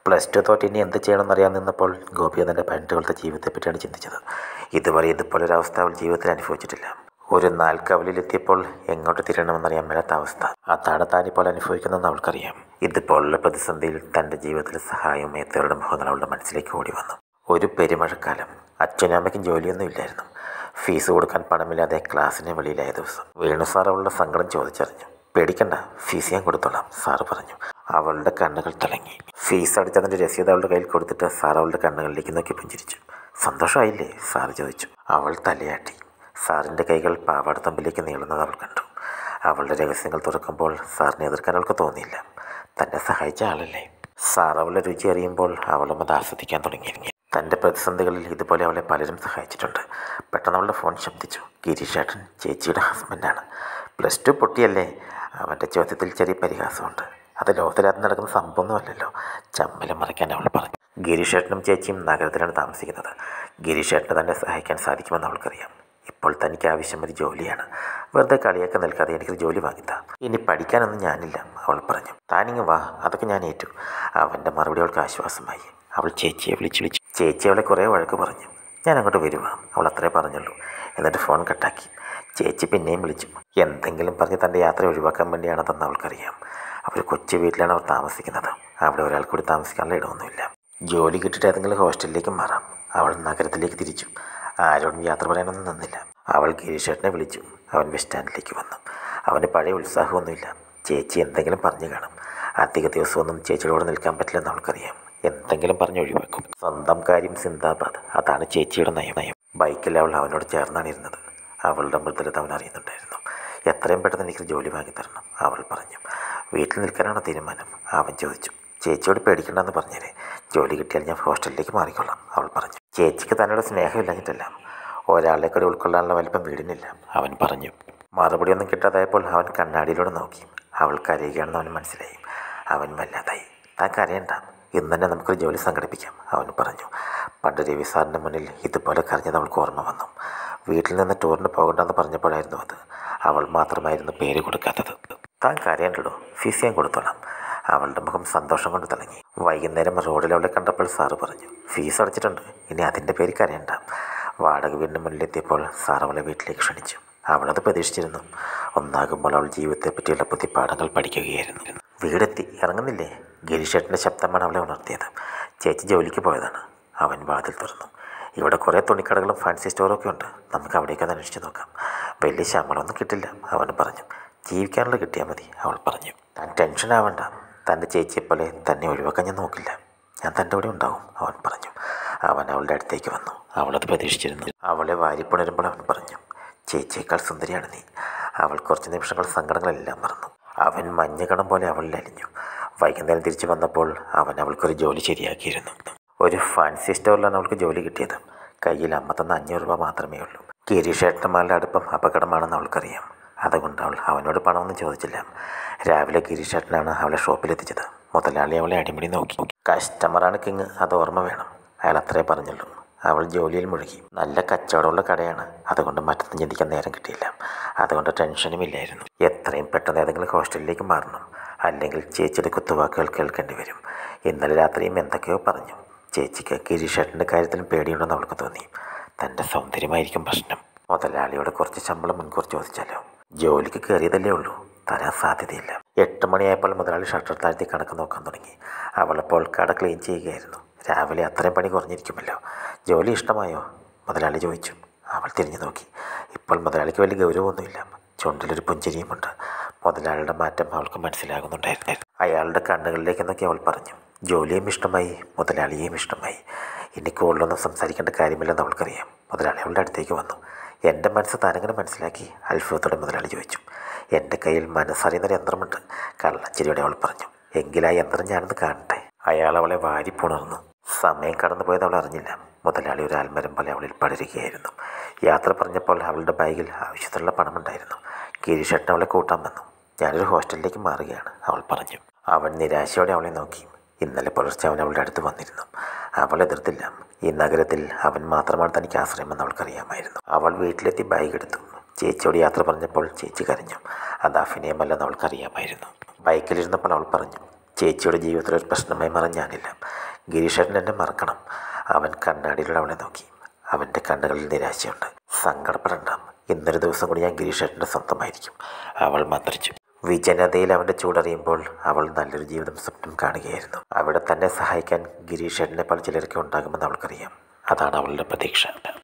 plus two തോറ്റ് ഇനി എന്ത് ചെയ്യണമെന്ന് അറിയാൻ നിന്നപ്പോൾ ഗോപി തൻ്റെ പതിനെട്ട് കൊല്ലത്തെ ജീവിതത്തെപ്പറ്റിയാണ് ചിന്തിച്ചത് ഇതുവരെ ഇതുപോലെ ഒരു അവസ്ഥ അവൾ ജീവിതത്തിൽ അനുഭവിച്ചിട്ടില്ല ഒരു നാൽക്കവലിലെത്തിയപ്പോൾ എങ്ങോട്ട് തിരിയണമെന്നറിയാൻ മേലാത്ത അവസ്ഥ അതാണ് താനിപ്പോൾ അനുഭവിക്കുന്നതെന്ന് അവൾക്കറിയാം ഇതുപോലുള്ള പ്രതിസന്ധിയിൽ തൻ്റെ ജീവിതത്തിലെ സഹായവും എത്തവരുടെ മുഖങ്ങൾ അവളുടെ മനസ്സിലേക്ക് ഓടി വന്നു ഒരു പെരുമഴക്കാലം അച്ഛനും അമ്മയ്ക്കും ജോലിയൊന്നും ഇല്ലായിരുന്നു ഫീസ് കൊടുക്കാൻ പണമില്ലാതെ ക്ലാസ്സിന് വെളിയിലായ ദിവസം വേണു സാർ അവളുടെ സങ്കടം ചോദിച്ചറിഞ്ഞു പേടിക്കണ്ട ഫീസ് ഞാൻ കൊടുത്തോളാം സാറ് പറഞ്ഞു അവളുടെ കണ്ണുകൾ തിളങ്ങി ഫീസ് അടിച്ചതിൻ്റെ രസീത് അവളുടെ കയ്യിൽ കൊടുത്തിട്ട് സാർ അവളുടെ കണ്ണുകളിലേക്ക് നോക്കി പുഞ്ചിരിച്ചു സന്തോഷമായില്ലേ സാറ് ചോദിച്ചു അവൾ തലയാട്ടി സാറിൻ്റെ കൈകൾ പാവാടത്തമ്പിലേക്ക് നീളുന്നത് അവൾ കണ്ടു അവളുടെ രഹസ്യങ്ങൾ തുറക്കുമ്പോൾ സാറിനെ എതിർക്കാൻ അവൾക്ക് തോന്നിയില്ല തന്നെ സഹായിച്ച ആളല്ലേ സാർ അവളുടെ രുചി അറിയുമ്പോൾ അവളും അത് ആസ്വദിക്കാൻ തുടങ്ങി തൻ്റെ പ്രതിസന്ധികളിൽ ഇതുപോലെ അവളെ പലരും സഹായിച്ചിട്ടുണ്ട് പെട്ടെന്ന് അവളുടെ ഫോൺ ശബ്ദിച്ചു ഗിരീഷേട്ടൻ ചേച്ചിയുടെ ഹസ്ബൻഡാണ് പ്ലസ് ടു പൊട്ടിയല്ലേ അവൻ്റെ ചോദ്യത്തിൽ ചെറിയ പരിഹാസമുണ്ട് അത് ലോകത്തിനകത്ത് നടക്കുന്ന സംഭവമൊന്നുമല്ലല്ലോ ചമ്മലം മറയ്ക്കാൻ അവൾ പറഞ്ഞു ഗിരീഷേട്ടനും ചേച്ചിയും നഗരത്തിലാണ് താമസിക്കുന്നത് ഗിരീഷേട്ടന് തന്നെ സഹായിക്കാൻ സാധിക്കുമെന്ന് അവൾക്കറിയാം ഇപ്പോൾ തനിക്ക് ആവശ്യം ഒരു ജോലിയാണ് വെറുതെ കളിയൊക്കെ നിൽക്കാതെ എനിക്കൊരു ജോലി വാങ്ങിത്താ ഇനി പഠിക്കാനൊന്നും ഞാനില്ല അവൾ പറഞ്ഞു താനിങ്ങ് വാ അതൊക്കെ ഞാൻ ഏറ്റു അവൻ്റെ മറുപടി അവൾക്ക് ആശ്വാസമായി അവൾ ചേച്ചിയെ വിളിച്ചു വിളിച്ചു ചേച്ചി അവളെ കുറേ വഴക്ക് പറഞ്ഞു ഞാൻ അങ്ങോട്ട് വരുവാ അവൾ അത്രേ പറഞ്ഞുള്ളൂ എന്നിട്ട് ഫോൺ കട്ടാക്കി ചേച്ചി പിന്നെയും വിളിച്ചു എന്തെങ്കിലും പറഞ്ഞ് തൻ്റെ യാത്ര ഒഴിവാക്കാൻ വേണ്ടിയാണെന്ന് അവൾക്കറിയാം അവർ കൊച്ചു വീട്ടിലാണ് അവർ താമസിക്കുന്നത് അവിടെ ഒരാൾ കൂടി താമസിക്കാനുള്ള ഇടമൊന്നുമില്ല ജോലി കിട്ടിയിട്ട് ഏതെങ്കിലും ഹോസ്റ്റലിലേക്ക് മാറാം അവൾ നഗരത്തിലേക്ക് തിരിച്ചു ആരോടും യാത്ര പറയാനൊന്നും നിന്നില്ല അവൾ ഗിരീഷേട്ടനെ വിളിച്ചു അവൻ ബസ് സ്റ്റാൻഡിലേക്ക് വന്നു അവന് പഴയ ഉത്സാഹമൊന്നുമില്ല ചേച്ചി എന്തെങ്കിലും പറഞ്ഞു കാണും അധിക ദിവസമൊന്നും ചേച്ചിയോട് നിൽക്കാൻ പറ്റില്ലെന്ന് അവൾക്കറിയാം എന്തെങ്കിലും പറഞ്ഞ് ഒഴിവാക്കും സ്വന്തം കാര്യം സിന്ദാബാദ് അതാണ് ചേച്ചിയുടെ നയം നയം ബൈക്കിൽ അവൾ അവനോട് ചേർന്നാണ് ഇരുന്നത് അവളുടെ മൃദുലത അവൻ അറിയുന്നുണ്ടായിരുന്നു എത്രയും പെട്ടെന്ന് എനിക്ക് ജോലി വാങ്ങിത്തരണം അവൾ പറഞ്ഞു വീട്ടിൽ നിൽക്കാനാണ് തീരുമാനം അവൻ ചോദിച്ചു ചേച്ചിയോട് പേടിക്കണ്ടെന്ന് പറഞ്ഞേരെ ജോലി കിട്ടിയാൽ ഞാൻ ഹോസ്റ്റലിലേക്ക് മാറിക്കൊള്ളാം അവൾ പറഞ്ഞു ചേച്ചിക്ക് തന്നോട് സ്നേഹമില്ലാഞ്ഞിട്ടല്ല ഒരാളെ കൂടി ഉൾക്കൊള്ളാനുള്ള വലിപ്പം വീടിനില്ല അവൻ പറഞ്ഞു മറുപടിയൊന്നും കിട്ടാതായപ്പോൾ അവൻ കണ്ണാടിയിലൂടെ നോക്കി അവൾ കരയുകയാണെന്ന് അവന് മനസ്സിലായി അവൻ വല്ലാതായി താൻ കരയണ്ട ഇന്ന് തന്നെ നമുക്കൊരു ജോലി സംഘടിപ്പിക്കാം അവൻ പറഞ്ഞു പണ്ട് രവി സാറിൻ്റെ മുന്നിൽ ഇതുപോലെ കരഞ്ഞത് അവൾക്ക് ഓർമ്മ വന്നു വീട്ടിൽ നിന്ന് ടൂറിന് പോകണ്ടെന്ന് പറഞ്ഞപ്പോഴായിരുന്നു അത് അവൾ മാത്രമായിരുന്നു പേര് കൊടുക്കാത്തത് താൻ കരയണ്ടല്ലോ ഫീസ് ഞാൻ കൊടുത്തോളാം അവളുടെ മുഖം സന്തോഷം കൊണ്ട് തിളങ്ങി വൈകുന്നേരം റോഡിൽ അവളെ കണ്ടപ്പോൾ സാറ് പറഞ്ഞു ഫീസ് അടച്ചിട്ടുണ്ട് ഇനി അതിൻ്റെ പേര് കരയണ്ട വാടക വീടിന് മുന്നിലെത്തിയപ്പോൾ സാർ അവളെ വീട്ടിലേക്ക് ക്ഷണിച്ചു അവളത് പ്രതീക്ഷിച്ചിരുന്നു ഒന്നാകുമ്പോൾ അവൾ ജീവിതത്തെ പറ്റിയുള്ള പുതിയ പാഠങ്ങൾ പഠിക്കുകയായിരുന്നു വീടെത്തി ഇറങ്ങുന്നില്ലേ ഗിരീഷേട്ടൻ്റെ ശബ്ദമാണ് അവളെ ഉണർത്തിയത് ചേച്ചി ജോലിക്ക് പോയതാണ് അവൻ വാതിൽ തുറന്നു ഇവിടെ കുറേ തുണിക്കടകളും ഫാൻസി സ്റ്റോറും ഒക്കെ ഉണ്ട് നമുക്ക് അവിടേക്കൊന്ന് അന്വേഷിച്ച് നോക്കാം വലിയ ശമ്പളമൊന്നും കിട്ടില്ല അവൻ പറഞ്ഞു ജീവിക്കാനുള്ള കിട്ടിയാൽ മതി അവൾ പറഞ്ഞു താൻ ടെൻഷൻ ആവണ്ട തൻ്റെ ചേച്ചിയെപ്പോലെ തന്നെ ഒഴിവാക്കാൻ ഞാൻ നോക്കില്ല ഞാൻ തൻ്റെ കൂടെ ഉണ്ടാവും അവൻ പറഞ്ഞു അവൻ അവളുടെ അടുത്തേക്ക് വന്നു അവളത് പ്രതീക്ഷിച്ചിരുന്നു അവളെ വാരിപ്പുണരുമ്പോൾ അവൻ പറഞ്ഞു ചേച്ചിയേക്കാൾ സുന്ദരിയാണ് നീ അവൾ കുറച്ച് നിമിഷങ്ങൾ സങ്കടങ്ങളെല്ലാം മറന്നു അവൻ മഞ്ഞകണം പോലെ അവളിൽ അലിഞ്ഞു വൈകുന്നേരം തിരിച്ചു വന്നപ്പോൾ അവൻ അവൾക്കൊരു ജോലി ശരിയാക്കിയിരുന്നു ഒരു ഫാൻസി സ്റ്റോറിലാണ് അവൾക്ക് ജോലി കിട്ടിയത് കയ്യിൽ അമ്മ തന്ന അഞ്ഞൂറ് രൂപ മാത്രമേ ഉള്ളൂ ഗിരീഷേട്ടന്മാരുടെ അടുപ്പം അപകടമാണെന്ന് അവൾക്കറിയാം അതുകൊണ്ട് അവൾ അവനോട് പണമൊന്നും ചോദിച്ചില്ല രാവിലെ ഗിരീഷേട്ടനാണ് അവളെ ഷോപ്പിലെത്തിച്ചത് മുതലാളി അവളെ അടിമുടി നോക്കി കസ്റ്റമറാണ് കിങ് അത് ഓർമ്മ വേണം അയാൾ അത്രേ പറഞ്ഞുള്ളൂ അവൾ ജോലിയിൽ മുഴുകി നല്ല കച്ചവടമുള്ള കടയാണ് അതുകൊണ്ട് മറ്റൊന്നും ചിന്തിക്കാൻ നേരം കിട്ടിയില്ല അതുകൊണ്ട് ടെൻഷനും ഇല്ലായിരുന്നു എത്രയും പെട്ടെന്ന് ഏതെങ്കിലും ഹോസ്റ്റലിലേക്ക് മാറണം അല്ലെങ്കിൽ ചേച്ചിയുടെ കുത്തുവാക്കുകൾ കേൾക്കേണ്ടി വരും ഇന്നലെ രാത്രിയും എന്തൊക്കെയോ പറഞ്ഞു ചേച്ചിക്ക് ഗിരീഷേട്ടൻ്റെ കാര്യത്തിലും പേടിയുണ്ടെന്ന് അവൾക്ക് തോന്നി തൻ്റെ സൗന്ദര്യമായിരിക്കും പ്രശ്നം മുതലാളിയോട് കുറച്ച് ശമ്പളം മുൻകൂർ ചോദിച്ചാലോ ജോലിക്ക് കയറിയതല്ലേ ഉള്ളൂ തരാൻ സാധ്യതയില്ല എട്ട് മണിയായപ്പോൾ മുതലാളി ഷട്ടർ താഴ്ത്തി കണക്ക് നോക്കാൻ തുടങ്ങി അവളപ്പോൾ കട ക്ലീൻ ചെയ്യുകയായിരുന്നു രാവിലെ അത്രയും പണി കുറഞ്ഞിരിക്കുമല്ലോ ജോലി ഇഷ്ടമായോ മുതലാളി ചോദിച്ചു അവൾ തിരിഞ്ഞു നോക്കി ഇപ്പോൾ മുതലാളിക്ക് വലിയ ഗൗരവമൊന്നുമില്ല ചുണ്ടിലൊരു പുഞ്ചിരിയുമുണ്ട് മുതലാളിയുടെ മാറ്റം അവൾക്ക് മനസ്സിലാകുന്നുണ്ടായിരുന്നു അയാളുടെ കണ്ണുകളിലേക്ക് നോക്കി അവൾ പറഞ്ഞു ജോലിയും ഇഷ്ടമായി മുതലാളിയെയും ഇഷ്ടമായി ഇനി കൂടുതലൊന്നും സംസാരിക്കേണ്ട കാര്യമില്ലെന്ന് അവൾക്കറിയാം മുതലാളി അവളുടെ അടുത്തേക്ക് വന്നു എൻ്റെ മനസ്സ് താനങ്ങനെ മനസ്സിലാക്കി അത്ഭുതത്തോടെ മുതലാളി ചോദിച്ചു എൻ്റെ കയ്യിൽ മനസ്സറിയുന്നൊരു യന്ത്രമുണ്ട് കള്ളച്ചിരിയോടെ അവൾ പറഞ്ഞു എങ്കിൽ ആ യന്ത്രം ഞാനൊന്ന് കാണട്ടെ അയാൾ അവളെ വാരിപ്പുണർന്നു സമയം കടന്നു പോയത് അവൾ അറിഞ്ഞില്ല മുതലാളി ഒരു ആൽമരം പോലെ അവളിൽ പടരുകയായിരുന്നു യാത്ര പറഞ്ഞപ്പോൾ അവളുടെ ബാഗിൽ ആവശ്യത്തിനുള്ള പണമുണ്ടായിരുന്നു ഗിരീഷേട്ടൻ അവളെ കൂട്ടാൻ വന്നു ഞാനൊരു ഹോസ്റ്റലിലേക്ക് മാറുകയാണ് അവൾ പറഞ്ഞു അവൻ നിരാശയോടെ അവളെ നോക്കി ഇന്നലെ പുലർച്ചെ അവൻ അവളുടെ അടുത്ത് വന്നിരുന്നു അവൾ എതിർത്തില്ല ഈ നഗരത്തിൽ അവൻ മാത്രമാണ് തനിക്ക് ആശ്രയമെന്ന് അവൾക്കറിയാമായിരുന്നു അവൾ വീട്ടിലെത്തി ബാഗ് എടുത്തു ചേച്ചിയോട് യാത്ര പറഞ്ഞപ്പോൾ ചേച്ചി കരഞ്ഞു അത് അഭിനയമല്ലെന്ന് അവൾക്കറിയാമായിരുന്നു ബൈക്കിലിരുന്നപ്പോൾ അവൾ പറഞ്ഞു ചേച്ചിയുടെ ജീവിതത്തിൽ ഒരു പ്രശ്നമായി മറഞ്ഞാനില്ല ഗിരീഷേട്ടൻ എന്നെ മറക്കണം അവൻ കണ്ണാടിയിലൂടെ അവളെ നോക്കി അവൻ്റെ കണ്ണുകളിൽ നിരാശയുണ്ട് സങ്കടപ്പെടണ്ട ഇന്നൊരു ദിവസം കൂടി ഞാൻ ഗിരീഷേട്ടൻ്റെ സ്വന്തമായിരിക്കും അവൾ മന്ത്രിച്ചു വിജനതയിൽ അവൻ്റെ ചൂടറിയുമ്പോൾ അവൾ നല്ലൊരു ജീവിതം സ്വപ്നം കാണുകയായിരുന്നു അവിടെ തന്നെ സഹായിക്കാൻ ഗിരീഷേട്ടനെ പല ചിലരൊക്കെ ഉണ്ടാകുമെന്ന് അവൾക്കറിയാം അതാണ് അവളുടെ പ്രതീക്ഷ